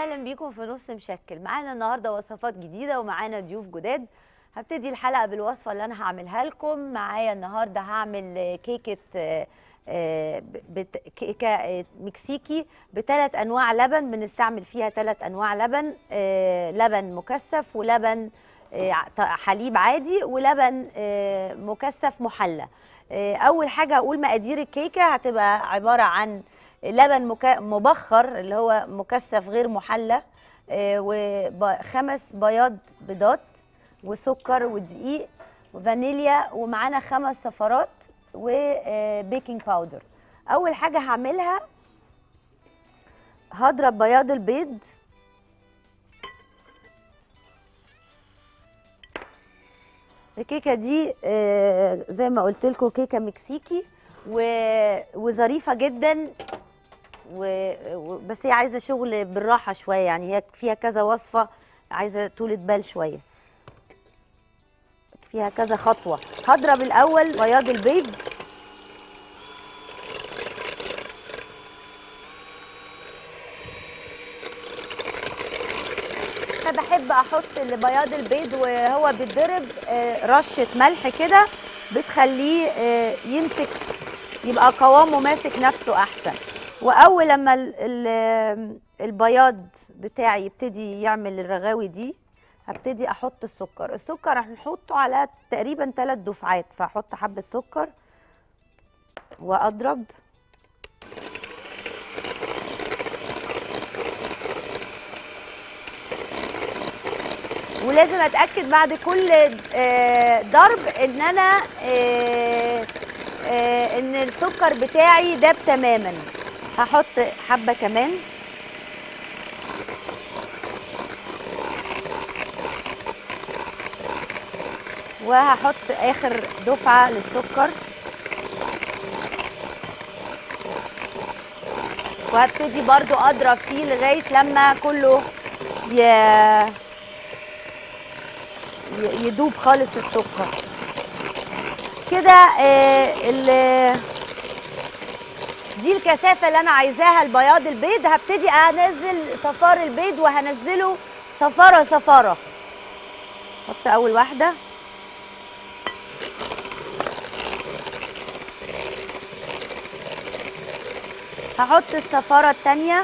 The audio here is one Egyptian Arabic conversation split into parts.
اهلا بيكم في نص مشكل معانا النهارده وصفات جديده ومعانا ضيوف جداد هبتدي الحلقه بالوصفه اللي انا هعملها لكم معايا النهارده هعمل كيكه آه، آه، بت- كيكه آه، مكسيكي بثلاث انواع لبن بنستعمل فيها ثلاث انواع لبن آه، لبن مكثف ولبن آه، ط- حليب عادي ولبن آه، مكثف محلى آه، اول حاجه اقول مقادير الكيكه هتبقى عباره عن لبن مك- مبخر اللي هو مكثف غير محلى آه، وخمس بياض بيضات وسكر ودقيق وفانيليا ومعانا خمس صفارات وبيكنج باودر اول حاجه هعملها هضرب بياض البيض الكيكه دي آه، زي ما قلت لكم كيكه مكسيكي و- وظريفه جدا و... و- بس هي عايزه شغل بالراحه شويه يعني هي فيها كذا وصفه عايزه طولة بال شويه فيها كذا خطوه هضرب الاول بياض البيض انا بحب احط بياض البيض وهو بيتضرب آه، رشه ملح كده بتخليه آه، يمسك يبقى قوامه ماسك نفسه احسن واول لما ال- ال- البياض بتاعي يبتدي يعمل الرغاوي دي هبتدي احط السكر السكر هنحطه على تقريبا ثلاث دفعات فاحط حبه سكر واضرب ولازم اتاكد بعد كل آه، ضرب ان انا آه، آه، ان السكر بتاعي داب تماما هحط حبه كمان وهحط اخر دفعه للسكر وهبتدي برضو اضرب فيه لغايه لما كله ي... ي- يدوب خالص السكر كده آه، ال- دي الكثافه اللي انا عايزاها البياض البيض هبتدي انزل صفار البيض وهنزله صفاره صفاره حط اول واحده هحط الصفاره الثانيه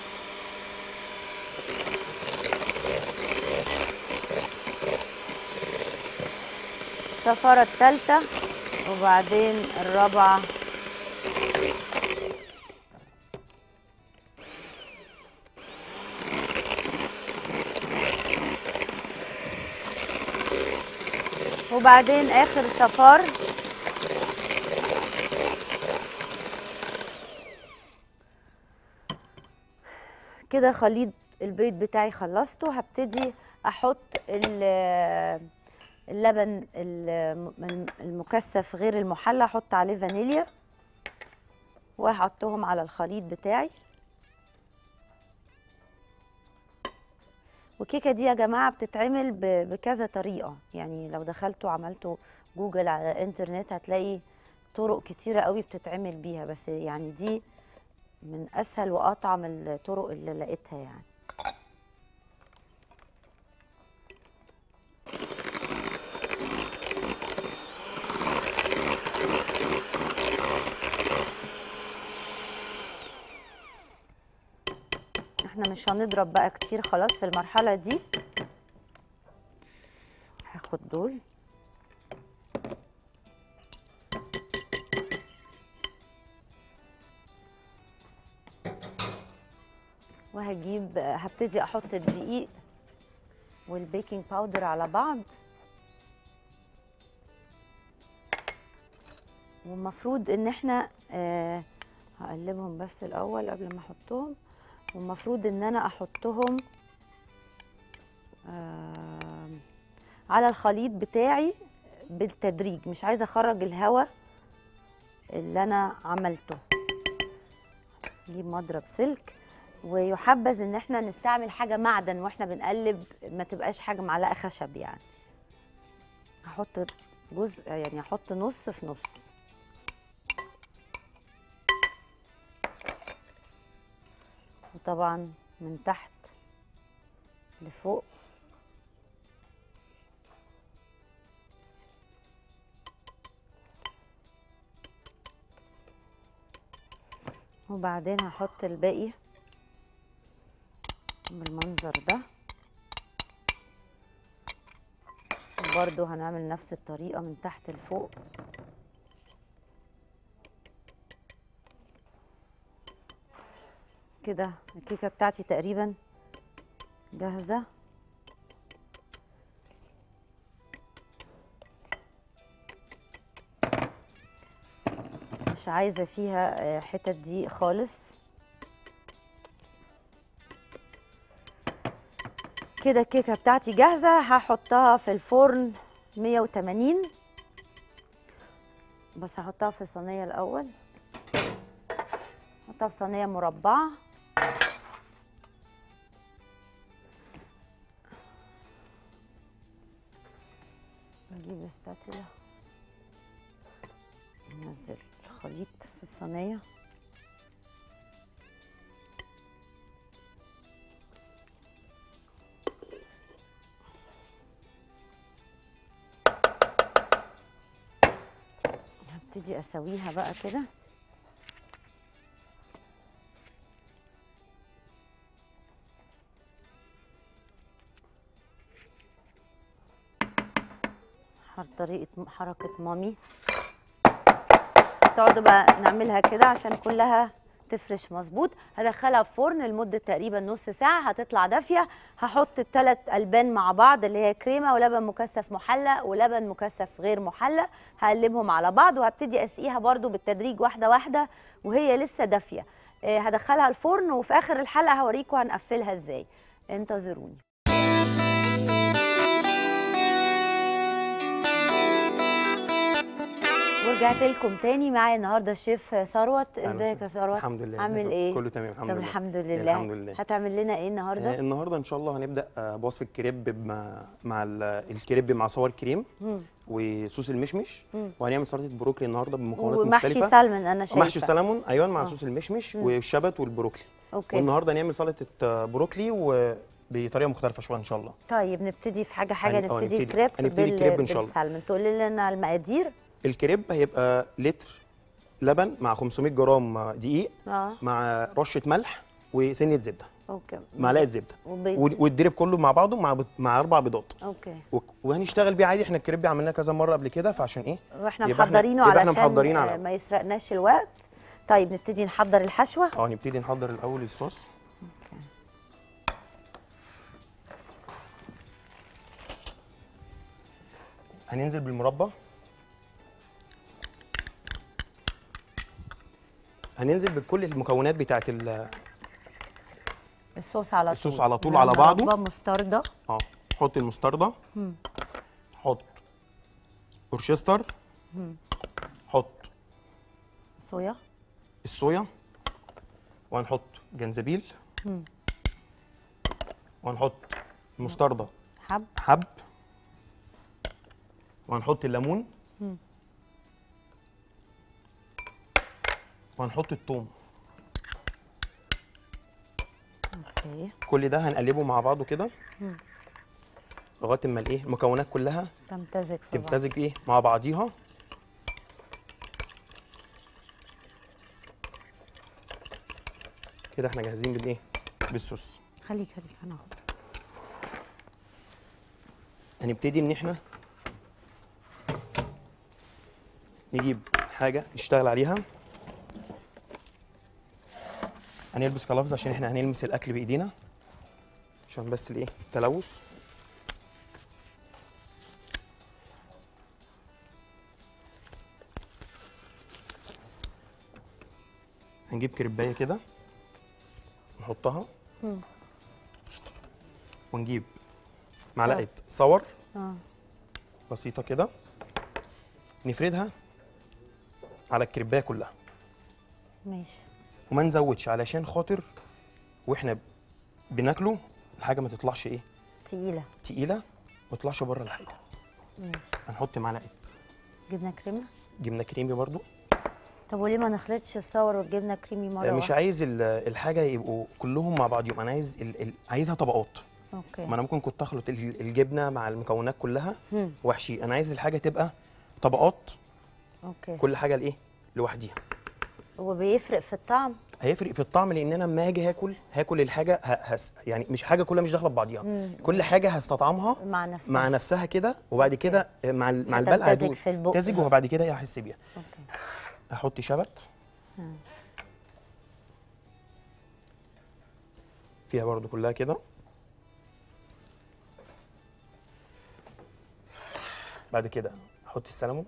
الصفاره الثالثه وبعدين الرابعه وبعدين اخر صفار كده خليط البيض بتاعي خلصته هبتدي احط ال- اللبن الم- المكثف غير المحلى احط عليه فانيليا واحطهم على الخليط بتاعي والكيكه دي يا جماعه بتتعمل ب- بكذا طريقه يعني لو دخلتوا عملتوا جوجل على الانترنت هتلاقي طرق كتيره قوي بتتعمل بيها بس يعني دي من اسهل واطعم الطرق اللي لقيتها يعني احنا مش هنضرب بقى كتير خلاص في المرحله دي هاخد دول وهجيب هبتدي احط الدقيق والبيكنج باودر على بعض والمفروض ان احنا آه هقلبهم بس الاول قبل ما احطهم والمفروض ان انا احطهم آه على الخليط بتاعي بالتدريج مش عايزه اخرج الهواء اللي انا عملته نجيب مضرب سلك ويحبذ ان احنا نستعمل حاجه معدن واحنا بنقلب ما تبقاش حاجه معلقه خشب يعني هحط جزء يعني هحط نص في نص وطبعا من تحت لفوق وبعدين هحط الباقي بالمنظر ده وبرده هنعمل نفس الطريقة من تحت لفوق كده الكيكة بتاعتي تقريبا جاهزة مش عايزة فيها آه، حتت دي خالص كده الكيكة بتاعتي جاهزة هحطها في الفرن 180 بس هحطها في صينية الأول احطها في صينية مربعة نجيب سباتولا ننزل الخليط في الصينية هبتدي اسويها بقى كده حر طريقة حركة مامي تقعدوا بقى نعملها كده عشان كلها تفرش مظبوط هدخلها في فرن لمدة تقريبا نص ساعة هتطلع دافية هحط الثلاث ألبان مع بعض اللي هي كريمة ولبن مكثف محلى ولبن مكثف غير محلى هقلبهم على بعض وهبتدي أسقيها برضو بالتدريج واحدة واحدة وهي لسه دافية آه، هدخلها الفرن وفي آخر الحلقة هوريكم هنقفلها ازاي انتظروني ورجعت لكم تاني معايا النهارده الشيف ثروت أهلا ازيك يا وسهلا. ثروت الحمد لله عامل ازيك؟ ايه كله تمام الحمد طب لله الحمد لله الحمد لله هتعمل لنا ايه النهارده آه النهارده ان شاء الله هنبدا آه بوصفه كريب مع مع ال- الكريب مع صور كريم مم. وصوص المشمش مم. وهنعمل سلطه بروكلي النهارده بمكونات ومحشي مختلفه سلمون انا شايفه محشي سلمون ايوه مع آه. صوص المشمش مم. والشبت والبروكلي اوكي والنهارده هنعمل سلطه آه، بروكلي وبطريقه مختلفه شويه ان شاء الله طيب نبتدي في حاجه حاجه هن- آه، نبتدي نبتدي- كريب هنبتدي بال- كريب إن شاء الله. بالسلمون تقولي لنا المقادير الكريب هيبقى لتر لبن مع 500 جرام آه، دقيق اه مع رشه ملح وسنه زبده اوكي معلقه زبده وبيض و- والدرب كله مع بعضه مع بط- مع اربع بيضات اوكي و- وهنشتغل بيه عادي احنا الكريب عملناه كذا مره قبل كده فعشان ايه واحنا يبقى إحنا- محضرينه يبقى إحنا علشان محضرين على آه، الأول. ما يسرقناش الوقت طيب نبتدي نحضر الحشوه اه نبتدي نحضر الاول الصوص هننزل بالمربى هننزل بكل المكونات بتاعت ال- الصوص على طول الصوص على طول ده على بعضه. مربى مستردة اه حط المستردة مم. حط اورشستر حط صويا الصويا وهنحط جنزبيل مم. وهنحط مستردة حب حب وهنحط الليمون مم. وهنحط الثوم اوكي كل ده هنقلبه مع بعضه كده مم. لغايه اما الايه المكونات كلها تمتزج في بعض. تمتزج ايه مع بعضيها كده احنا جاهزين بالايه بالصوص خليك خليك انا اهو هنبتدي ان احنا نجيب حاجه نشتغل عليها هنلبس كلافز عشان احنا هنلمس الاكل بايدينا عشان بس الايه التلوث هنجيب كريبايه كده نحطها مم. ونجيب معلقه صور اه بسيطه كده نفردها على الكريبايه كلها ماشي وما نزودش علشان خاطر واحنا بناكله الحاجه ما تطلعش ايه تقيلة تقيله ما تطلعش بره الحاجه ماشي هنحط معلقه جبنة كريمة جبنه كريمي برضو طب وليه ما نخلطش الصور والجبنة كريمي مرة مش واحدة؟ عايز ال- الحاجه يبقوا كلهم مع بعض انا عايز ال... ال... عايزها طبقات اوكي ما انا ممكن كنت اخلط ال- الجبنه مع المكونات كلها مم. واحشي انا عايز الحاجه تبقى طبقات اوكي كل حاجه لايه لوحديها هو بيفرق في الطعم هيفرق في الطعم لان انا لما اجي هاكل هاكل الحاجه ه- هس يعني مش حاجه كلها مش داخله ببعضيها مم. كل حاجه هستطعمها مع نفسه مع نفسها كده وبعد كده مع ال- مع هتمتزج البلع هدوق في البق. تمتزج وبعد كده ايه هحس بيها اوكي احط شبت مم. فيها برضو كلها كده بعد كده احط السلمون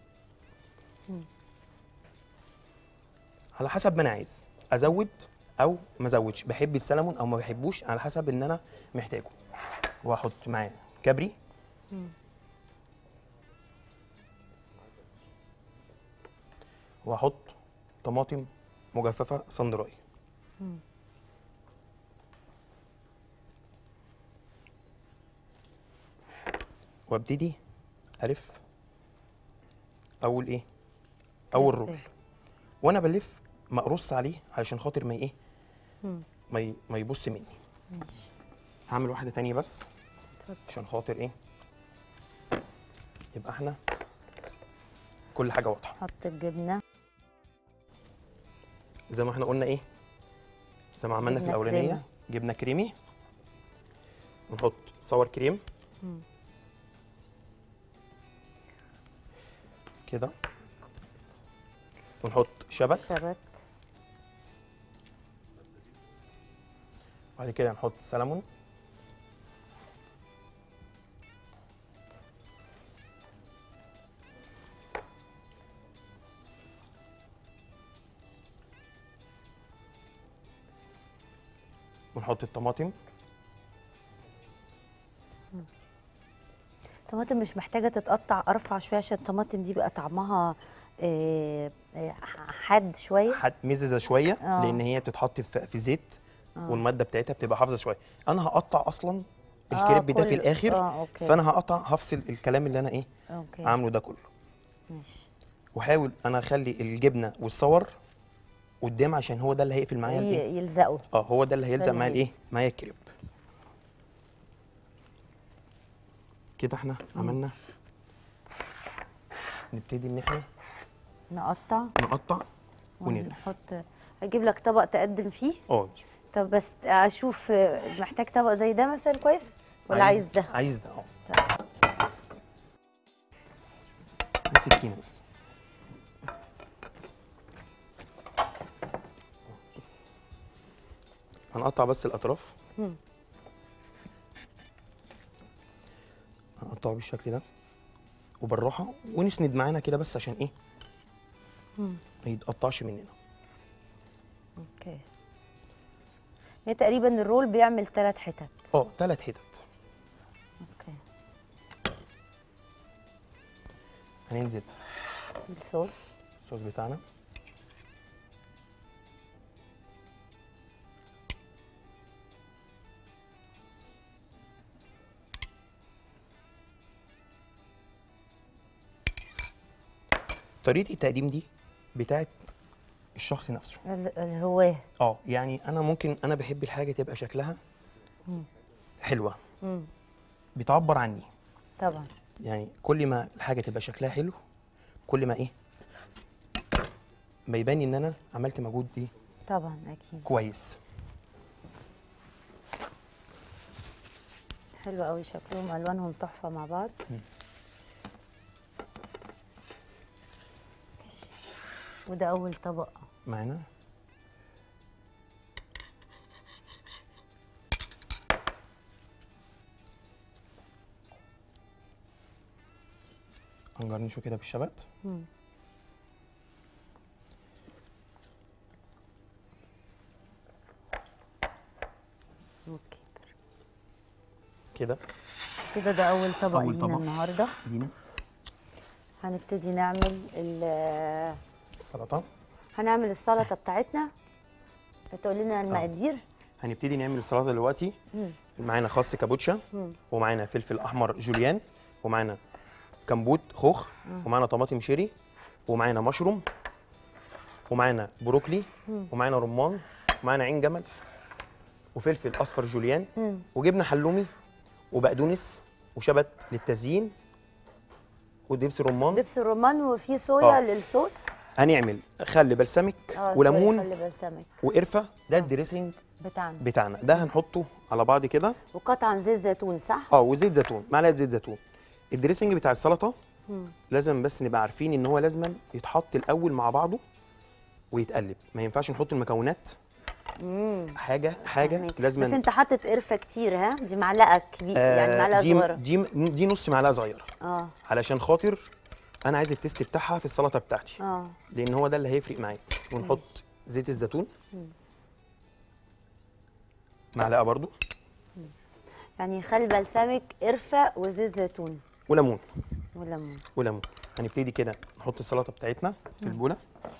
على حسب ما انا عايز ازود او ما ازودش بحب السلمون او ما بحبوش على حسب ان انا محتاجه واحط معاه كابري واحط طماطم مجففه صندراي وابتدي الف اول ايه اول رول أوكي. وانا بلف ما اقرص عليه علشان خاطر ما ايه مم. ما ي- ما يبص مني ماشي هعمل واحده تانية بس اتفضل. عشان خاطر ايه يبقى احنا كل حاجه واضحه حط الجبنه زي ما احنا قلنا ايه زي ما عملنا في جبنة الاولانيه كريمي. جبنه كريمي ونحط صور كريم مم. كده ونحط شبت شبت بعد كده نحط سلمون ونحط الطماطم الطماطم مش محتاجه تتقطع ارفع شويه عشان الطماطم دي بقى طعمها آه، آه، حاد شويه حد مززه شويه آه. لان هي بتتحط في في زيت آه. والماده بتاعتها بتبقى حافظه شويه انا هقطع اصلا آه، الكريب ده في كله. الاخر اه اوكي فانا هقطع هفصل الكلام اللي انا ايه اوكي عامله ده كله ماشي واحاول انا اخلي الجبنه والصور قدام عشان هو ده اللي هيقفل معايا الايه ي- يلزقوا اه هو ده اللي هيلزق اللي معايا هيلزق. الايه معايا الكريب كده احنا عملنا نبتدي ان احنا نقطع نقطع ونلف ونحط اجيب لك طبق تقدم فيه اه طب بس اشوف آه، محتاج طبق زي ده مثلا كويس ولا عايز ده عايز ده اه طيب. عايز سكينه بس هنقطع بس الاطراف مم. هنقطعه بالشكل ده وبالراحه ونسند معانا كده بس عشان ايه مم. ما يتقطعش مننا اوكي هي تقريبا الرول بيعمل ثلاث حتت اه ثلاث حتت اوكي هننزل بالصوص الصوص بتاعنا طريقة التقديم دي بتاعت الشخص نفسه ال- الهواه اه يعني انا ممكن انا بحب الحاجة تبقى شكلها مم. حلوة مم. بتعبر عني طبعا يعني كل ما الحاجة تبقى شكلها حلو كل ما ايه ما يبان ان انا عملت مجهود ايه طبعا اكيد كويس حلو قوي شكلهم الوانهم تحفه مع بعض مم. ماشي. وده اول طبق معانا هنجرنشه كده بالشبت مم. اوكي كده كده ده اول طبق أول لينا طبق. النهارده لينا هنبتدي نعمل ال- السلطه هنعمل السلطه بتاعتنا هتقول لنا المقادير هنبتدي نعمل السلطه دلوقتي مم. معانا خس كابوتشا مم. ومعانا فلفل احمر جوليان ومعانا كمبوت خوخ ومعانا طماطم شيري ومعانا مشروم ومعانا بروكلي مم. ومعانا رمان ومعانا عين جمل وفلفل اصفر جوليان مم. وجبنه حلومي وبقدونس وشبت للتزيين ودبس رمان دبس الرمان وفي صويا آه. للصوص هنعمل خل بلسمك اه وليمون خلي بلسمك وقرفه ده الدريسنج بتاعنا بتاعنا ده هنحطه على بعض كده وقطعا زيت زيتون صح؟ اه وزيت زيتون معلقه زيت زيتون الدريسنج بتاع السلطه مم. لازم بس نبقى عارفين ان هو لازم يتحط الاول مع بعضه ويتقلب ما ينفعش نحط المكونات مم. حاجه حاجه فهمك. بس لازم انت حاطط قرفه كتير ها دي معلقه كبيره يعني معلقه دي صغيره دي دي نص معلقه صغيره اه علشان خاطر انا عايز التيست بتاعها في السلطه بتاعتي اه لان هو ده اللي هيفرق معايا ونحط زيت الزيتون معلقه برضو يعني خل بلسمك قرفه وزيت زيتون وليمون وليمون وليمون هنبتدي كده نحط السلطه بتاعتنا في البوله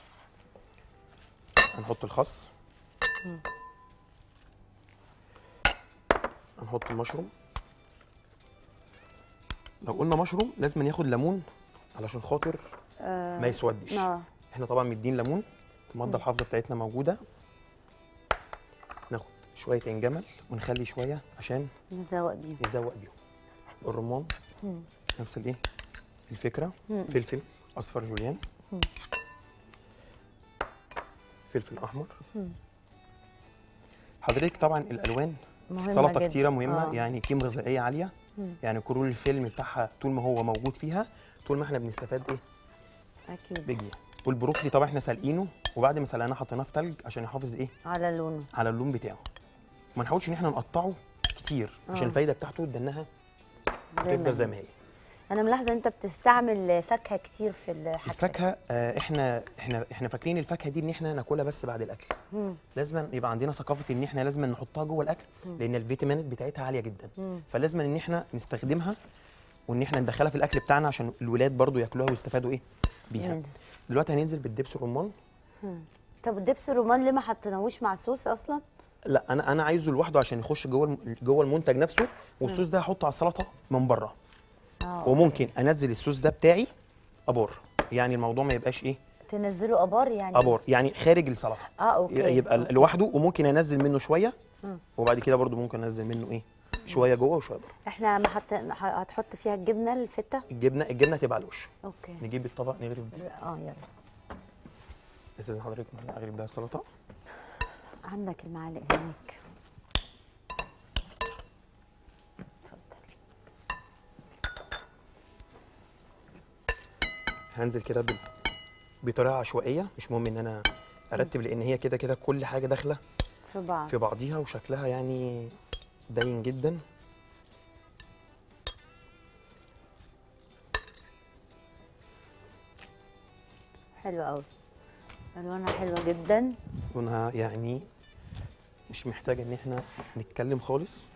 هنحط الخس هنحط المشروم لو قلنا مشروم لازم ياخد ليمون علشان خاطر آه. ما يسودش اه احنا طبعا مدين ليمون الماده الحافظه بتاعتنا موجوده ناخد شويه عين جمل ونخلي شويه عشان نزوق بيهم نزوق بيهم الرمان مم. نفس الايه الفكره مم. فلفل اصفر جوليان مم. فلفل احمر مم. حضرتك طبعا الالوان في مهمة السلطه جداً. كتيره مهمه آه. يعني قيمه غذائيه عاليه مم. يعني كرول الفيلم بتاعها طول ما هو موجود فيها طول ما احنا بنستفاد ايه اكيد بجنيه والبروكلي طبعا احنا سالقينه وبعد ما سلقناه حطيناه في تلج عشان يحافظ ايه على لونه على اللون بتاعه ما نحاولش ان احنا نقطعه كتير عشان آه. الفايده بتاعته تدنها زي ما تفضل زي هي. ما هي انا ملاحظه انت بتستعمل فاكهه كتير في الحاجات الفاكهه آه، احنا احنا احنا فاكرين الفاكهه دي ان احنا ناكلها بس بعد الاكل مم. لازم يبقى عندنا ثقافه ان احنا لازم نحطها جوه الاكل لان الفيتامينات بتاعتها عاليه جدا مم. فلازم ان احنا نستخدمها وان احنا ندخلها في الاكل بتاعنا عشان الولاد برضو ياكلوها ويستفادوا ايه بيها مم. دلوقتي هننزل بالدبس الرمان مم. طب الدبس الرمان ليه ما حطيناهوش مع الصوص اصلا؟ لا انا انا عايزه لوحده عشان يخش جوه الم- جوه المنتج نفسه والصوص ده هحطه على السلطه من بره اه وممكن انزل الصوص ده بتاعي ابار يعني الموضوع ما يبقاش ايه تنزله ابار يعني ابار يعني خارج السلطه اه اوكي يبقى أوكي. لوحده وممكن انزل منه شويه مم. وبعد كده برضو ممكن انزل منه ايه شويه جوه وشويه بره احنا ما حط... هتحط فيها الجبنه الفته الجبنه الجبنه تبقى على الوش اوكي نجيب الطبق نغرف اه يلا استاذن حضرتك معلقه اغرف بيها السلطه عندك المعالق هناك اتفضل هنزل كده بال- بطريقه عشوائيه مش مهم ان انا ارتب لان هي كده كده كل حاجه داخله في بعض في بعضيها وشكلها يعني باين جدا حلو قوي الوانها حلوه جدا لونها يعني مش محتاج ان احنا نتكلم خالص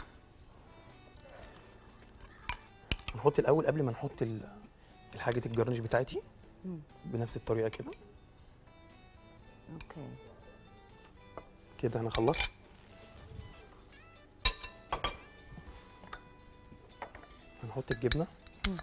نحط الاول قبل ما نحط ال- الحاجه الجرنش بتاعتي مم. بنفس الطريقه كده اوكي كده انا خلصت هنحط الجبنه مم.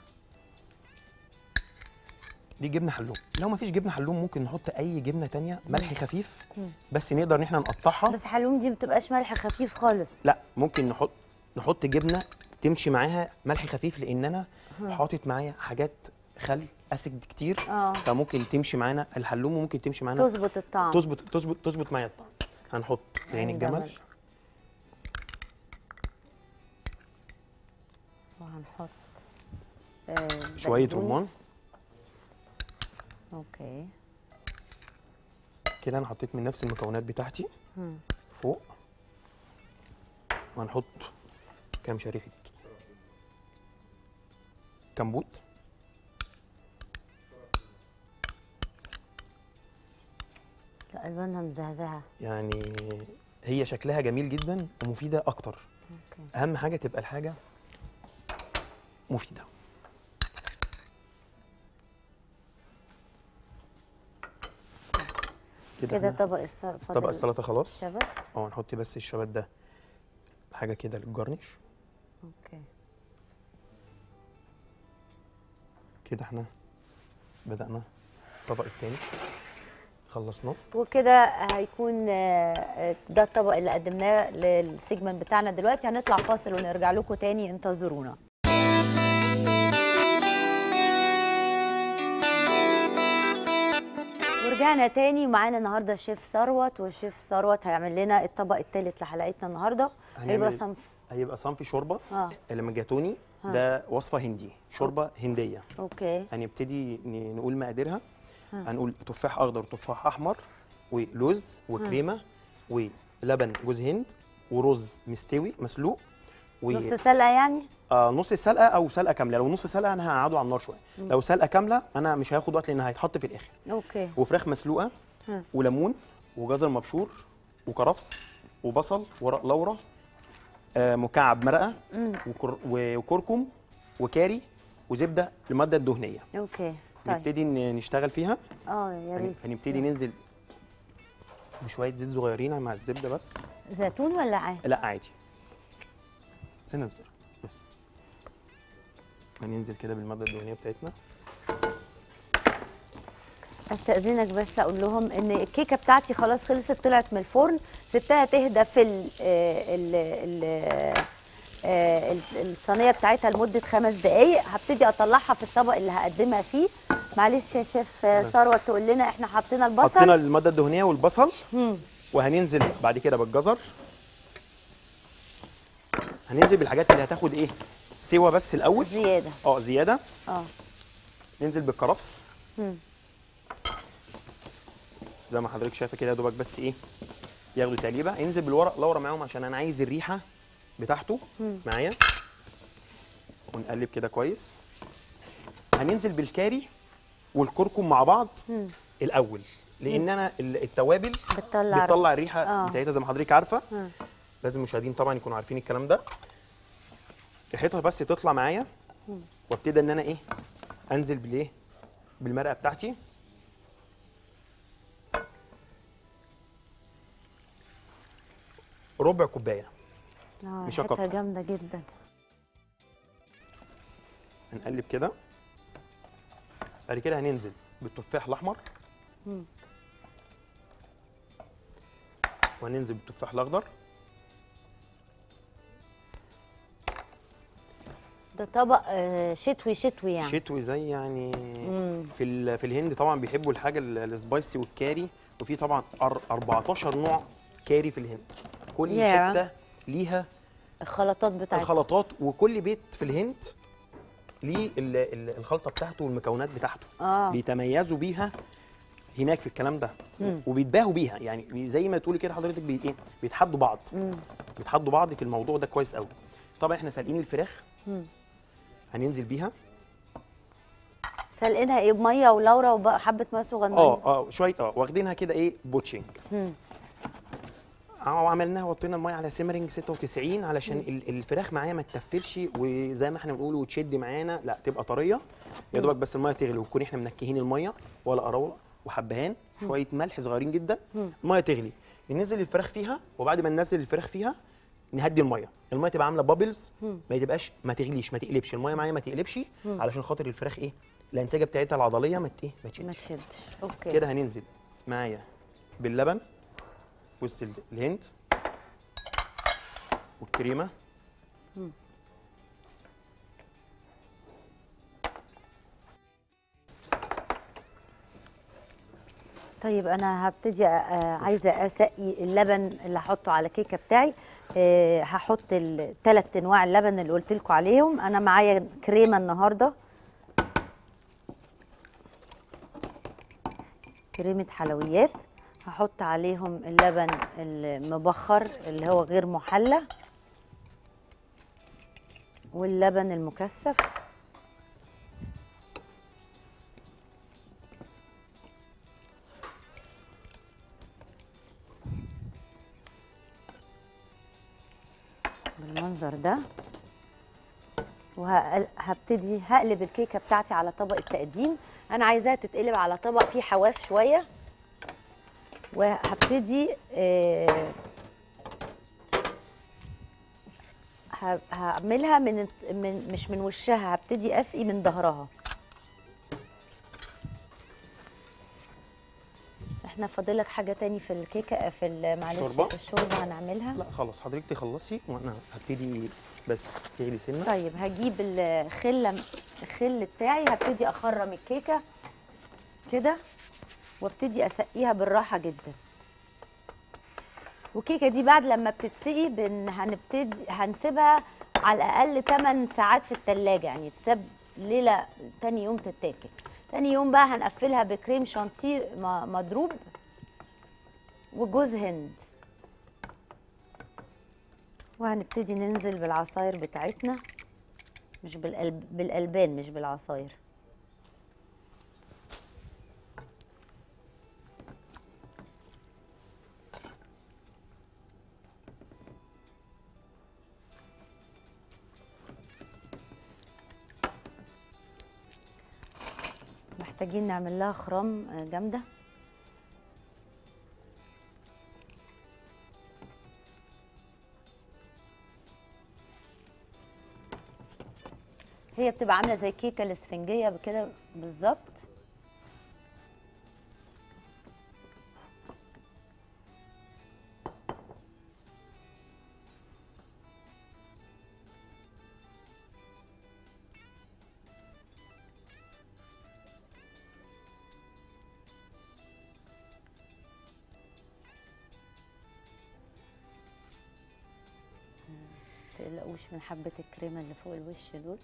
دي جبنه حلوم لو ما فيش جبنه حلوم ممكن نحط اي جبنه تانية ملح خفيف مم. بس نقدر ان احنا نقطعها بس حلوم دي ما بتبقاش ملح خفيف خالص لا ممكن نحط نحط جبنه تمشي معاها ملح خفيف لان انا حاطط معايا حاجات خل اسيد كتير اه فممكن تمشي معانا الحلوم وممكن تمشي معانا تظبط الطعم تظبط تظبط تظبط معايا الطعم هنحط عين عين الجمل جمل. وهنحط آه شويه بقدونس. رمان اوكي كده انا حطيت من نفس المكونات بتاعتي مم. فوق وهنحط كام شريحه كمبوت لا الوانها مزهزهه يعني هي شكلها جميل جدا ومفيده اكتر اوكي اهم حاجه تبقى الحاجه مفيده كده إحنا طبق السلطه طبق السلطه خلاص شبت اه نحط بس الشبت ده حاجه كده للجرنش اوكي كده احنا بدأنا الطبق التاني خلصناه وكده هيكون آه، آه، ده الطبق اللي قدمناه للسيجمنت بتاعنا دلوقتي هنطلع فاصل ونرجع لكم تاني انتظرونا ورجعنا تاني ومعانا النهارده شيف ثروت والشيف ثروت هيعمل لنا الطبق الثالث لحلقتنا النهارده هيبقى هنعمل- صنف هيبقى صنف شوربه اه المجاتوني ها. ده وصفه هندي شوربه هنديه اوكي هنبتدي ن- نقول مقاديرها ها. هنقول تفاح اخضر وتفاح احمر ولوز وكريمه ولبن جوز هند ورز مستوي مسلوق نص سلقه يعني آه نص سلقه او سلقه كامله لو نص سلقه انا هقعده على النار شويه مم. لو سلقه كامله انا مش هياخد وقت لان هيتحط في الاخر اوكي وفراخ مسلوقه ها. وليمون وجزر مبشور وكرفس وبصل ورق لورا آه مكعب مرقه امم وكر و- وكركم وكاري وزبده للماده الدهنيه اوكي طيب نبتدي ن- نشتغل فيها اه يا ريت هنبتدي ننزل بشويه زيت صغيرين مع الزبده بس زيتون ولا عادي لا عادي سنه صغيره بس هننزل كده بالماده الدهنيه بتاعتنا استاذنك بس اقول لهم ان الكيكه بتاعتي خلاص خلصت طلعت من الفرن سبتها تهدى في ال ال ال آه، ال- الصينيه بتاعتها لمده خمس دقائق هبتدي اطلعها في الطبق اللي هقدمها فيه معلش يا شيف آه، ثروت تقول لنا احنا حطينا البصل حطينا الماده الدهنيه والبصل مم. وهننزل بعد كده بالجزر هننزل بالحاجات اللي هتاخد ايه سوا بس الاول زياده اه زياده اه ننزل بالكرفس مم. زي ما حضرتك شايفه كده يا دوبك بس ايه ياخدوا تقليبه ينزل بالورق لورا معاهم عشان انا عايز الريحه بتاعته مم. معايا ونقلب كده كويس هننزل بالكاري والكركم مع بعض مم. الاول لان انا ال- التوابل بتطلع بتطلع الريحه آه. بتاعتها زي ما حضرتك عارفه مم. لازم المشاهدين طبعا يكونوا عارفين الكلام ده ريحتها بس تطلع معايا مم. وابتدي ان انا ايه انزل بالايه بالمرقه بتاعتي ربع كوبايه اه مش ريحتها أكتر. جامده جدا هنقلب كده بعد كده هننزل بالتفاح الاحمر مم. وهننزل بالتفاح الاخضر ده طبق آه، شتوي شتوي يعني شتوي زي يعني مم. في ال- في الهند طبعا بيحبوا الحاجه ال- السبايسي والكاري وفي طبعا أر- 14 نوع كاري في الهند كل ياه. حته ليها الخلطات بتاعتها الخلطات وكل بيت في الهند ليه ال- ال- الخلطه بتاعته والمكونات بتاعته اه بيتميزوا بيها هناك في الكلام ده مم. وبيتباهوا بيها يعني زي ما تقولي كده حضرتك بي ايه بيتحدوا بعض مم. بيتحدوا بعض في الموضوع ده كويس قوي طبعا احنا سالقين الفراخ مم. هننزل بيها سلقينها ايه بميه ولورا وحبه ميه صغننه اه اه شويه اه واخدينها كده ايه بوتشنج مم. وعملناها وطينا الميه على سيمرنج 96 علشان ال- الفراخ معايا ما تتفلش وزي ما احنا بنقول وتشد معانا لا تبقى طريه يا دوبك بس الميه تغلي ونكون احنا منكهين الميه ولا قراوله وحبهان شويه ملح صغيرين جدا مم. الميه تغلي ننزل الفراخ فيها وبعد ما ننزل الفراخ فيها نهدي الميه الميه تبقى عامله بابلز مم. ما تبقاش ما تغليش ما تقلبش الميه معايا ما تقلبش مم. علشان خاطر الفراخ ايه الانسجه بتاعتها العضليه ما ت- ايه ما ما تشدش تشدش اوكي كده هننزل معايا باللبن وسط ال- الهند والكريمه مم. طيب انا هبتدي آه، عايزه اسقي اللبن اللي هحطه على الكيكه بتاعي آه، هحط الثلاث انواع اللبن اللي قلت لكم عليهم انا معايا كريمه النهارده كريمه حلويات هحط عليهم اللبن المبخر اللي هو غير محلى واللبن المكثف بالمنظر ده وهبتدي هقلب الكيكه بتاعتي على طبق التقديم انا عايزاها تتقلب على طبق فيه حواف شويه وهبتدي آه، ه- هعملها من من مش من وشها هبتدي اسقي من ظهرها احنا فاضلك حاجه تاني في الكيكه في ال- معلش الشوربة؟ في الشوربه هنعملها لا خلاص حضرتك تخلصي وانا هبتدي بس تغلي سنه طيب هجيب الخله الخل بتاعي هبتدي اخرم الكيكه كده وابتدي اسقيها بالراحه جدا والكيكه دي بعد لما بتتسقي بن هنبتدي هنسيبها على الاقل 8 ساعات في التلاجة يعني تساب ليله تاني يوم تتاكل تاني يوم بقى هنقفلها بكريم شانتيه م- مضروب وجوز هند وهنبتدي ننزل بالعصاير بتاعتنا مش بالقلب بالالبان مش بالعصاير محتاجين نعمل لها خرام آه، جامده هي بتبقى عامله زي الكيكه الاسفنجيه بكده بالظبط تقلقوش من حبه الكريمه اللي فوق الوش دول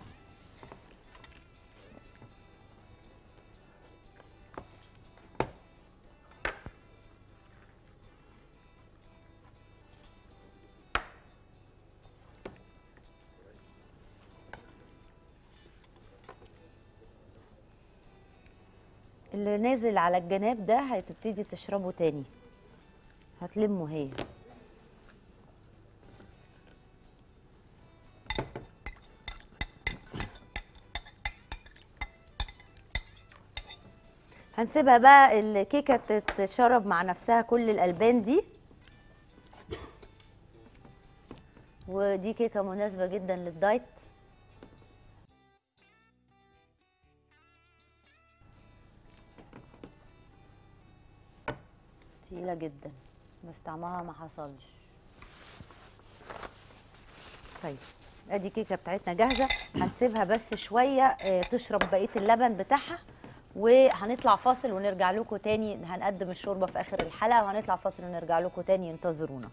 اللي نازل على الجناب ده هتبتدي تشربه تاني هتلمه هي هنسيبها بقى الكيكه تتشرب مع نفسها كل الالبان دي ودي كيكه مناسبه جدا للدايت تقيله جدا بس طعمها ما حصلش طيب ادي كيكه بتاعتنا جاهزه هنسيبها بس شويه آه، تشرب بقيه اللبن بتاعها وهنطلع فاصل ونرجع لكم تاني هنقدم الشوربه في اخر الحلقه وهنطلع فاصل ونرجع لكم تاني انتظرونا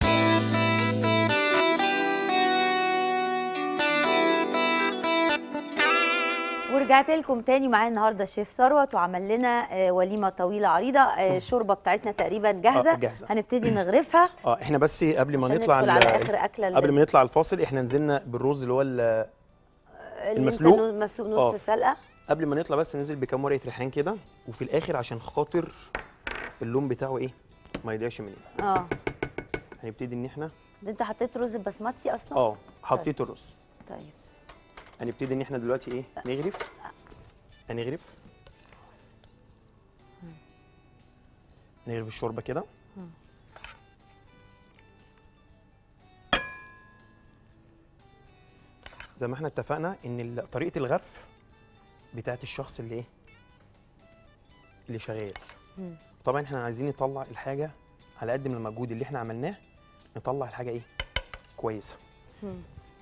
ورجعت لكم تاني معايا النهارده الشيف ثروت وعمل لنا آه، وليمه طويله عريضه آه، الشوربه بتاعتنا تقريبا جاهزه آه، جاهزة. هنبتدي نغرفها اه احنا بس قبل ما عشان نطلع ندخل ال- على الف- اخر اكله قبل ما نطلع الفاصل احنا نزلنا بالرز اللي هو ال- اللي انت المسلوق؟ نو- مسلوق آه. نص سلقه قبل ما نطلع بس ننزل بكام ورقه ريحان كده وفي الاخر عشان خاطر اللون بتاعه ايه ما يضيعش مننا اه هنبتدي ان احنا ده انت حطيت رز بسمتي اصلا اه حطيت الرز طيب هنبتدي ان احنا دلوقتي ايه نغرف هنغرف نغرف الشوربه كده زي ما احنا اتفقنا ان ال- طريقه الغرف بتاعت الشخص اللي ايه اللي شغال مم. طبعا احنا عايزين نطلع الحاجه على قد من المجهود اللي احنا عملناه نطلع الحاجه ايه كويسه مم.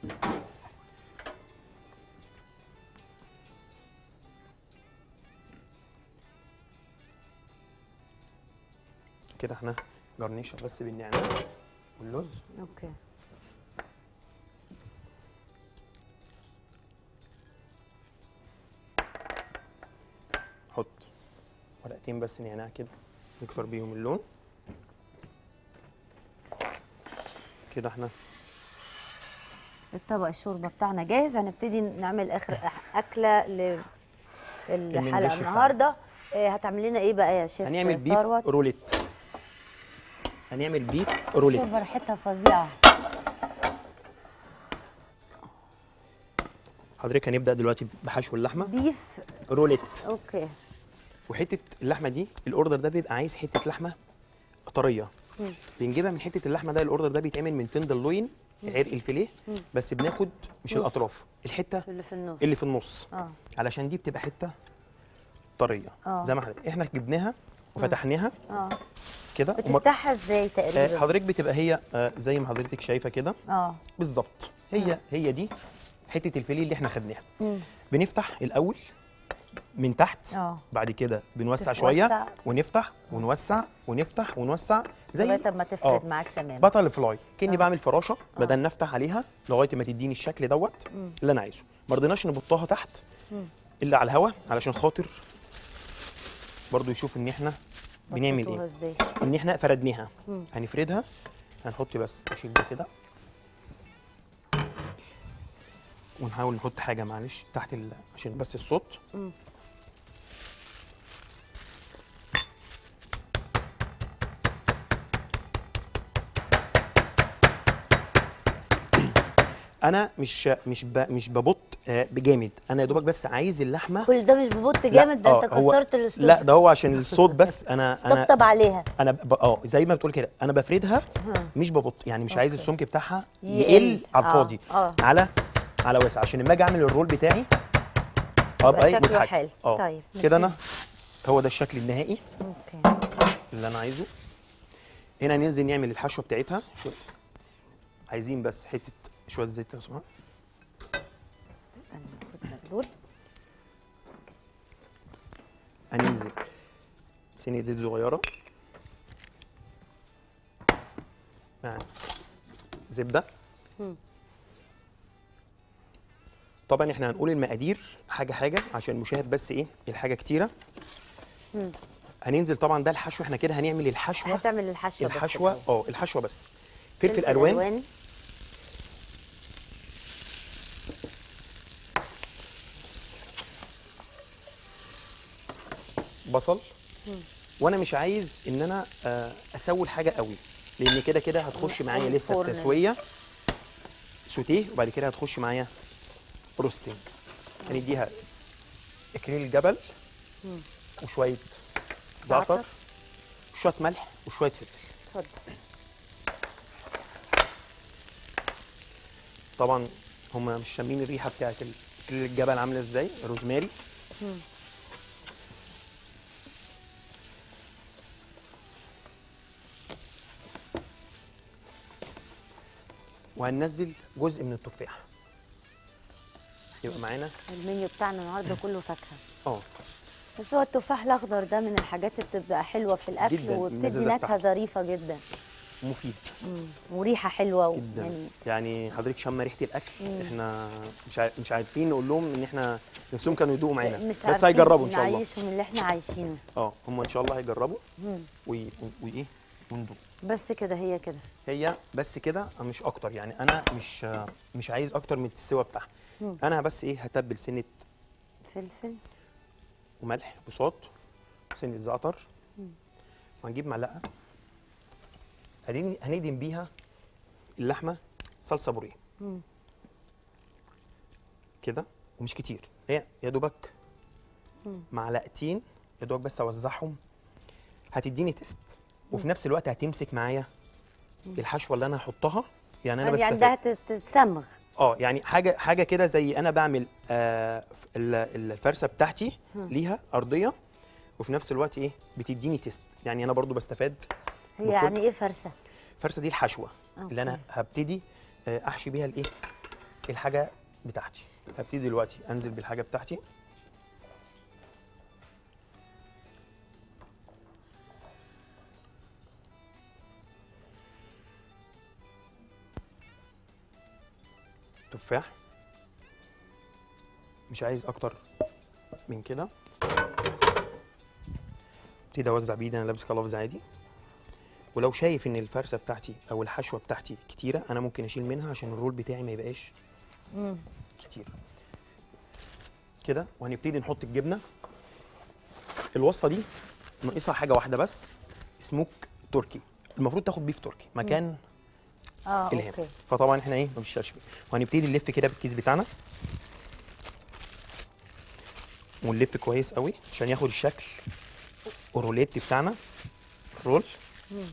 كده احنا جرنيشة بس بالنعناع واللوز اوكي حط ورقتين بس نعناع كده نكسر بيهم اللون كده احنا الطبق الشوربه بتاعنا جاهز هنبتدي نعمل اخر أح- اكله للحلقه المندش بتاعنا. النهارده آه، هتعمل لنا ايه بقى يا شيف هنعمل بيف ثروت روليت هنعمل بيف روليت الشوربه ريحتها فظيعه حضرتك هنبدا دلوقتي بحشو اللحمه بيف روليت اوكي وحته اللحمه دي الاوردر ده بيبقى عايز حته لحمه طريه مم. بنجيبها من حته اللحمه ده الاوردر ده بيتعمل من تندرلوين عرق الفيليه مم. بس بناخد مش نص. الاطراف الحته اللي في النص اللي في النص اه علشان دي بتبقى حته طريه آه. زي ما احنا احنا جبناها وفتحناها اه كده ومر- بتفتحها ازاي آه، تقريبا حضرتك بتبقى هي آه، زي ما حضرتك شايفه كده اه بالظبط هي هي دي حته الفيليه اللي احنا خدناها مم. بنفتح الاول من تحت اه بعد كده بنوسع تتوسع. شويه ونفتح ونوسع ونفتح ونوسع زي لغايه ما آه. تفرد معاك تمام بطل فلاي كاني آه. بعمل فراشه بدل نفتح عليها لغايه ما تديني الشكل دوت مم. اللي انا عايزه ما رضيناش نبطها تحت مم. الا على الهوا علشان خاطر برضو يشوف ان احنا بنعمل بطلتوها ايه ازاي ان احنا فردناها مم. هنفردها هنحط بس نشيل ده كده ونحاول نحط حاجه معلش تحت ال... عشان بس الصوت مم. انا مش مش ب... مش ببط آه، بجامد انا يا دوبك بس عايز اللحمه كل ده مش ببط جامد ده آه، انت هو- كسرت الاسلوب لا ده هو عشان الصوت بس انا انا طبطب عليها انا ب... اه زي ما بتقول كده انا بفردها ها. مش ببط يعني مش عايز أوكي. السمك بتاعها يقل. يقل على آه، الفاضي آه. على على واسع عشان لما اجي اعمل الرول بتاعي ابقى إيه شكله متحكم. حلو. اه طيب، كده نبتدي. انا هو ده الشكل النهائي اوكي اللي انا عايزه هنا ننزل نعمل الحشوه بتاعتها شو... عايزين بس حته شويه زيت لو سمحت استنى ناخد مبلول هننزل سنه زيت صغيره مع زبده مم. طبعا احنا هنقول المقادير حاجه حاجه عشان المشاهد بس ايه الحاجه كتيره مم. هننزل طبعا ده الحشو احنا كده هنعمل الحشوه هتعمل الحشوه بس الحشوه الأول. اه الحشوه بس فلفل الوان بصل وانا مش عايز ان انا آه، اسوي الحاجه قوي لان كده كده هتخش معايا لسه الفرن. التسويه سوتيه وبعد كده هتخش معايا روستنج هنديها اكليل الجبل مم. وشويه زعتر. زعتر وشويه ملح وشويه فلفل اتفضل طبعا هم مش شامين الريحه بتاعت ال- اكليل الجبل عامله ازاي روزماري مم. وهننزل جزء من التفاح يبقى معانا المنيو بتاعنا النهارده كله فاكهه اه بس هو التفاح الاخضر ده من الحاجات اللي بتبقى حلوه في الاكل جداً، وبتدي المزازة نكهه بتاعته. ظريفه جدا مفيد مم. وريحه حلوه و- جدا يعني يعني حضرتك شامه ريحه الاكل مم. احنا مش عارف مش عارفين نقول لهم ان احنا نفسهم كانوا يدوقوا معانا مش بس عارفين هيجربوا ان شاء الله نعيشهم اللي احنا عايشينه اه هم ان شاء الله هيجربوا مم. وي- وايه وندوق بس كده هي كده هي بس كده مش اكتر يعني انا مش مش عايز اكتر من السوا بتاعها مم. انا بس ايه هتبل سنه فلفل وملح بصوت وسنه زعتر مم. وهنجيب معلقه هندهن هندهن بيها اللحمه صلصه بوريه مم. كده ومش كتير هي يا دوبك مم. معلقتين يا دوبك بس اوزعهم هتديني تيست وفي نفس الوقت هتمسك معايا الحشوه اللي انا هحطها يعني انا يعني بستفاد عندها تت- تتسمغ اه يعني حاجه حاجه كده زي انا بعمل آه ف- ال- الفرشه بتاعتي مم. ليها ارضيه وفي نفس الوقت ايه بتديني تيست يعني انا برضو بستفاد هي بكل- يعني ايه فرسه الفرشه دي الحشوه اللي انا أوكي. هبتدي آه، احشي بيها الايه الحاجه بتاعتي هبتدي دلوقتي انزل بالحاجه بتاعتي تفاح مش عايز اكتر من كده ابتدي اوزع بايدي انا لابس كلافز عادي ولو شايف ان الفرشه بتاعتي او الحشوه بتاعتي كتيره انا ممكن اشيل منها عشان الرول بتاعي ما يبقاش مم. كتير كده وهنبتدي نحط الجبنه الوصفه دي ناقصها حاجه واحده بس سموك تركي المفروض تاخد بيف تركي مكان اه الهام اوكي فطبعا احنا ايه ما بنشتغلش بيه وهنبتدي نلف كده بالكيس بتاعنا ونلف كويس قوي عشان ياخد الشكل الروليت بتاعنا رول مم.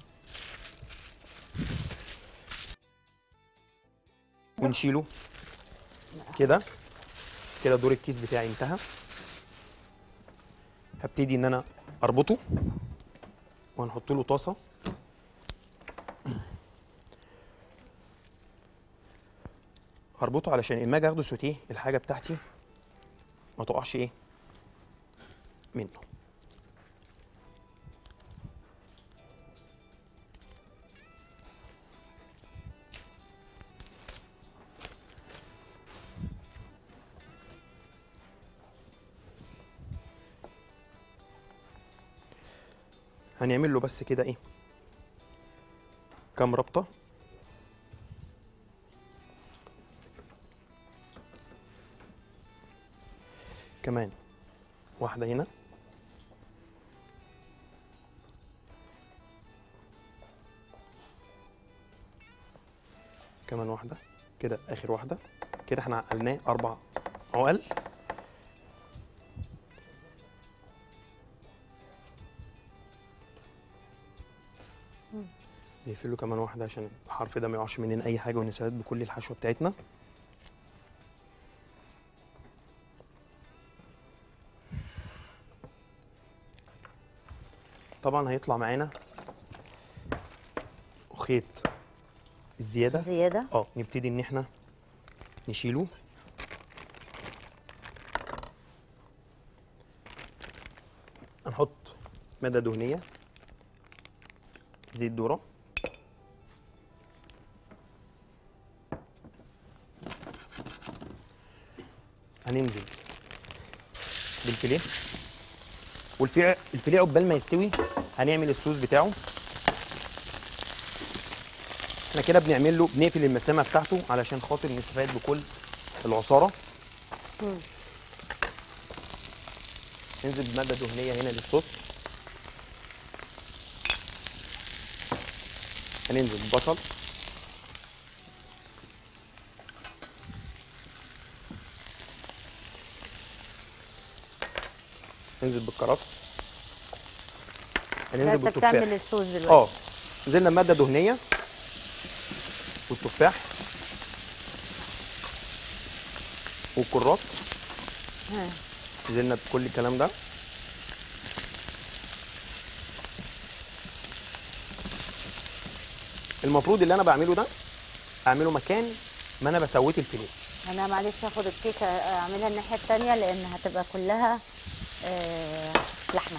ونشيله كده كده دور الكيس بتاعي انتهى هبتدي ان انا اربطه وهنحط له طاسه هربطه علشان اما اجي اخده سوتيه الحاجه بتاعتي ما تقعش ايه منه هنعمل له بس كده ايه كام ربطه كمان واحده هنا كمان واحده كده اخر واحده كده احنا عقلناه اربع عقل نقفل له كمان واحده عشان الحرف ده ما يقعش مننا اي حاجه ونستفاد بكل الحشوه بتاعتنا طبعا هيطلع معانا خيط الزياده زياده اه نبتدي ان احنا نشيله هنحط مادة دهنية زيت ذرة هننزل بالفيليه والفيليه الفيليه عقبال ما يستوي هنعمل الصوص بتاعه احنا كده بنعمل له بنقفل المسامه بتاعته علشان خاطر نستفاد بكل العصاره مم. ننزل بماده دهنيه هنا للصوص هننزل ببصل ننزل بالكرات ده هننزل انت بالتفاح بتعمل الصوص دلوقتي اه نزلنا بماده دهنيه والتفاح والكرات ها. نزلنا بكل الكلام ده المفروض اللي انا بعمله ده اعمله مكان ما انا بسويت الفيليه انا معلش هاخد الكيكه اعملها الناحيه التانية لان هتبقى كلها آه لحمه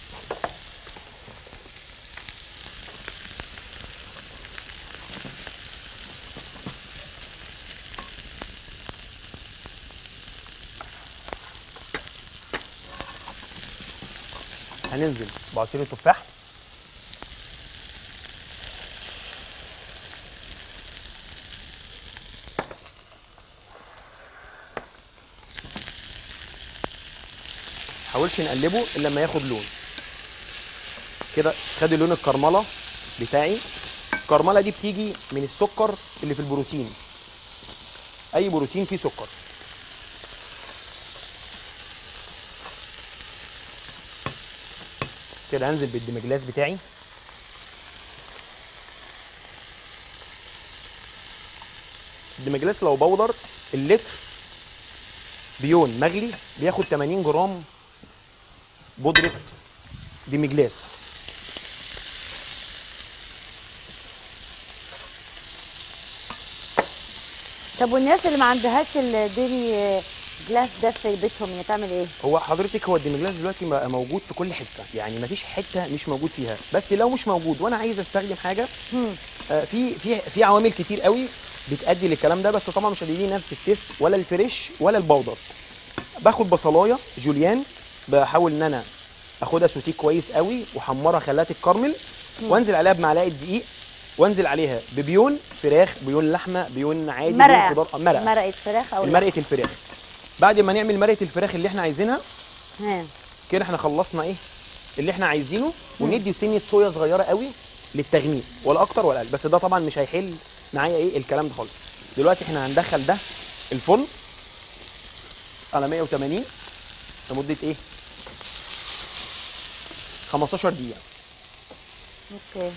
هننزل بعصير التفاح حاولش نقلبه الا لما ياخد لون كده خد اللون الكرمله بتاعي الكرمله دي بتيجي من السكر اللي في البروتين اي بروتين فيه سكر كده هنزل بالدمجلاس بتاعي الدمجلاس لو بودر اللتر بيون مغلي بياخد 80 جرام بودرة دمجلاس طب والناس اللي ما عندهاش الديري جلاس ده في بيتهم تعمل ايه؟ هو حضرتك هو الدمجلاس دلوقتي بقى موجود في كل حته يعني مفيش حته مش موجود فيها بس لو مش موجود وانا عايز استخدم حاجه مم. آه، في في في عوامل كتير قوي بتأدي للكلام ده بس طبعا مش هتديني نفس التيست ولا الفريش ولا البودر باخد بصلايه جوليان بحاول ان انا اخدها سوتيه كويس قوي واحمرها خليها تتكرمل وانزل عليها بمعلقه دقيق وانزل عليها ببيون فراخ بيون لحمه بيون عادي بيون مرقه خضار آه، مرقه مرقه فراخ او مرقه الفراخ بعد ما نعمل مرقه الفراخ اللي احنا عايزينها ها كده احنا خلصنا ايه اللي احنا عايزينه وندي سنه صويا صغيره قوي للتغميق ولا اكتر ولا اقل بس ده طبعا مش هيحل معايا ايه الكلام ده خالص دلوقتي احنا هندخل ده الفرن على 180 لمده ايه 15 دقيقه اوكي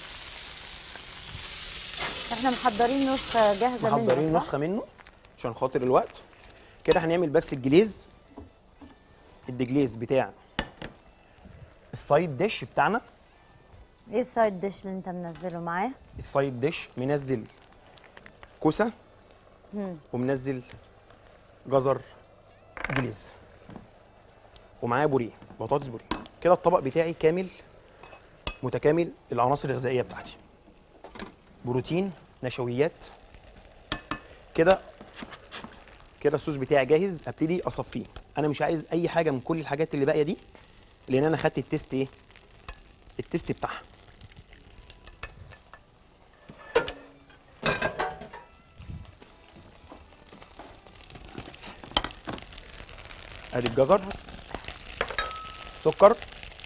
احنا محضرين نسخه جاهزه منه محضرين صح؟ نسخه منه عشان خاطر الوقت كده هنعمل بس الجليز الدجليز بتاع السايد ديش بتاعنا ايه السايد ديش اللي انت منزله معاه السايد ديش منزل كوسه مم. ومنزل جزر جليز ومعاه بوريه بطاطس بوريه كده الطبق بتاعي كامل متكامل العناصر الغذائيه بتاعتي بروتين نشويات كده كده الصوص بتاعي جاهز ابتدي اصفيه انا مش عايز اي حاجه من كل الحاجات اللي باقيه دي لان انا خدت التيست ايه التيست بتاعها ادي الجزر سكر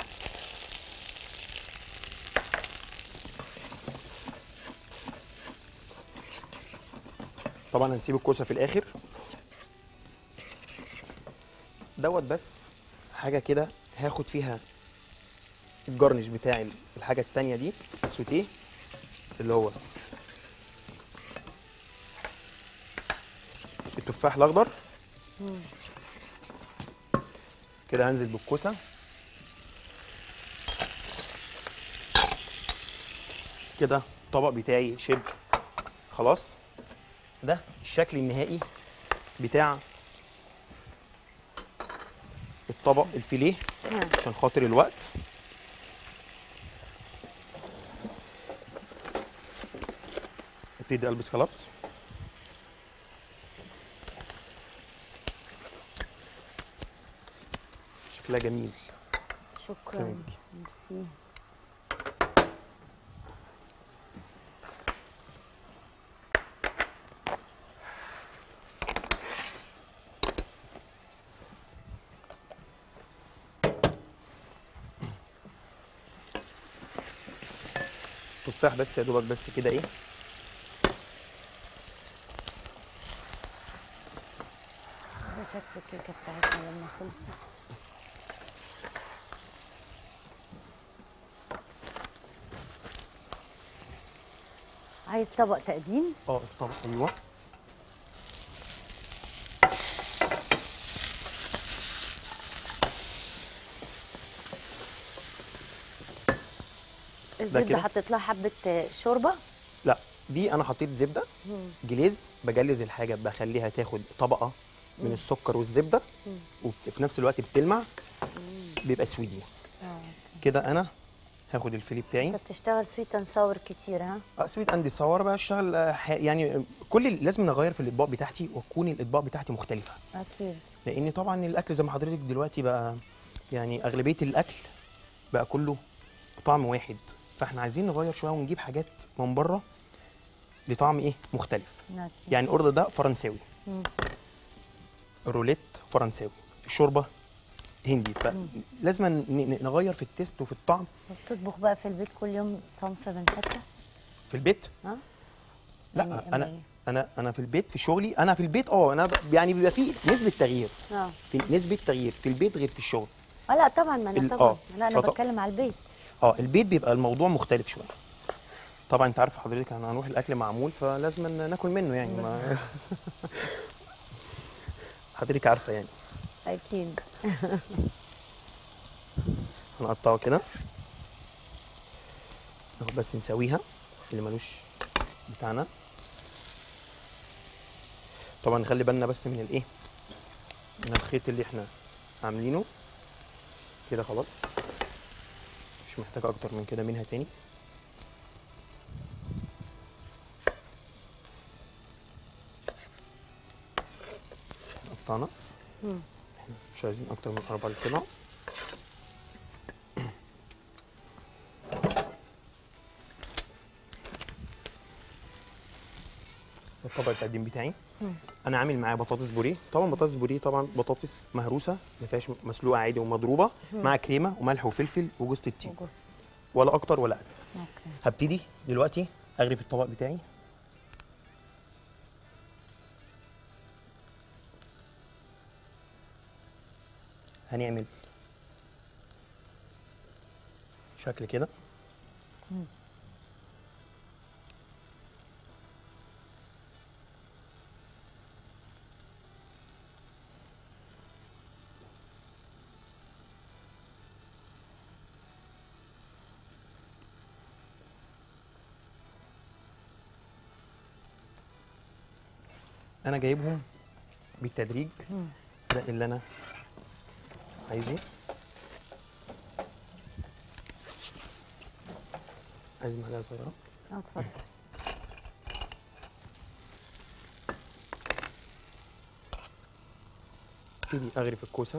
طبعا هنسيب الكوسه في الاخر دوت بس حاجه كده هاخد فيها الجرنش بتاع الحاجه التانية دي السوتيه اللي هو التفاح الاخضر كده هنزل بالكوسه كده الطبق بتاعي شبه خلاص ده الشكل النهائي بتاع الطبق الفيليه مم. عشان خاطر الوقت ابتدي البس كلافز شكلها جميل شكرا تسلمي ايديكي. ميرسي تفاح بس يا دوبك بس كده ايه ده شكل الكيكه بتاعتنا لما خلصت عايز طبق تقديم اه الطبق ايوه الزبده كده؟ حطيت لها حبه شوربه لا دي انا حطيت زبده جليز بجلز الحاجه بخليها تاخد طبقه من السكر والزبده وفي نفس الوقت بتلمع بيبقى سويدي كده انا هاخد الفيلي بتاعي انت بتشتغل سويت اند ساور كتير ها اه سويت اندي صور بقى اشتغل آه، ح- يعني آه، كل ال- لازم نغير في الاطباق بتاعتي وتكون الاطباق بتاعتي مختلفه اكيد لان طبعا الاكل زي ما حضرتك دلوقتي بقى يعني اغلبيه الاكل بقى كله طعم واحد فاحنا عايزين نغير شويه ونجيب حاجات من بره لطعم ايه مختلف أكيد. يعني الاوردر ده فرنساوي مم. الروليت فرنساوي الشوربه هندي فلازم ن- ن- نغير في التيست وفي الطعم بتطبخ بقى في البيت كل يوم صنف من فتة في البيت ها لا يعني انا أما انا انا في البيت في شغلي انا في البيت اه انا ب- يعني بيبقى فيه نسبه تغيير اه في نسبه تغيير في البيت غير في الشغل اه لا طبعا ما انا ال- طبعا آه. لا انا فط- بتكلم على البيت اه البيت بيبقى الموضوع مختلف شويه طبعا انت عارف حضرتك انا هنروح الاكل معمول فلازم ن- ناكل منه يعني ما حضرتك عارفه يعني اكيد هنقطعه كده ناخد بس نسويها اللي ملوش بتاعنا طبعا نخلي بالنا بس من الايه من الخيط اللي احنا عاملينه كده خلاص مش محتاجه اكتر من كده منها تاني قطعنا مم. إحنا مش عايزين اكتر من اربع قطع الطبق التقديم بتاعي مم. انا عامل معاه بطاطس بوريه طبعا بطاطس بوريه طبعا بطاطس مهروسه ما فيهاش مسلوقه عادي ومضروبه مع كريمه وملح وفلفل وجوز الطيب وجوز. ولا اكتر ولا اقل اوكي هبتدي دلوقتي اغرف الطبق بتاعي هنعمل شكل كده انا جايبهم بالتدريج مم. ده اللي انا عايزه عايز معلقه صغيره اه اتفضل ابتدي اغرف الكوسه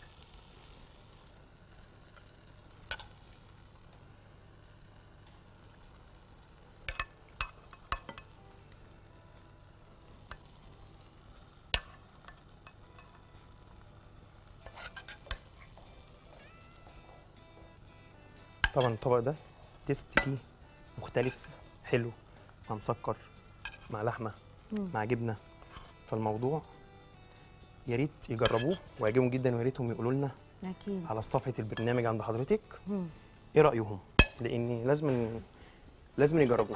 طبعا الطبق ده تيست فيه مختلف حلو مع مسكر مع لحمه مم. مع جبنه فالموضوع يا ريت يجربوه ويعجبهم جدا ويا ريتهم يقولوا لنا اكيد على صفحه البرنامج عند حضرتك مم. ايه رايهم لان لازم لازم يجربوه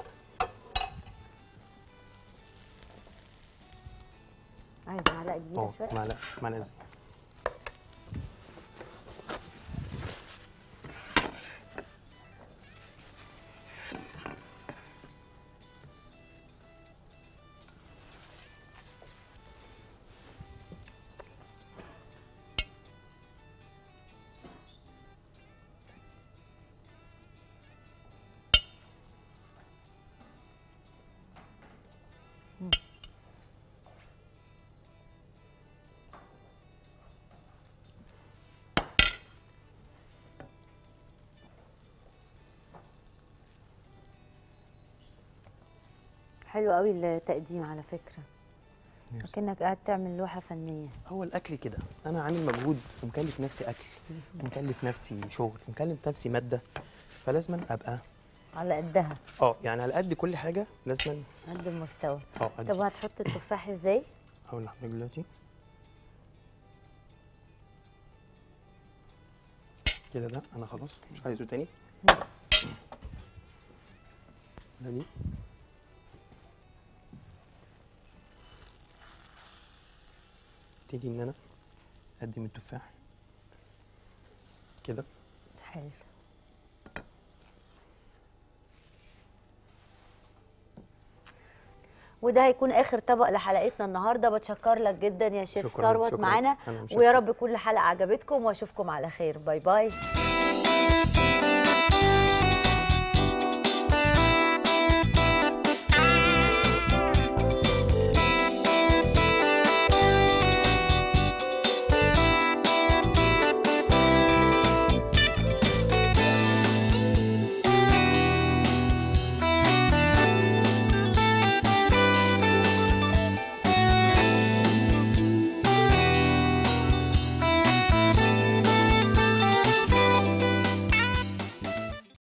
عايز معلقه كبيره اه شويه معلقه معلقه زي حلو قوي التقديم على فكره ميرسي. كأنك قاعد تعمل لوحه فنيه هو الاكل كده انا عامل مجهود ومكلف نفسي اكل ومكلف نفسي شغل ومكلف نفسي ماده فلازم ابقى على قدها اه يعني على قد كل حاجه لازم قد المستوى اه طب ادي هتحط التفاح ازاي هقول لحضرتك دلوقتي كده ده انا خلاص مش عايزه تاني ده دي ابتدي ان انا اقدم التفاح كده حلو وده هيكون اخر طبق لحلقتنا النهارده بتشكر لك جدا يا شيف شكراً، ثروت شكراً. معانا أنا متشكر. ويا رب كل حلقه عجبتكم واشوفكم على خير باي باي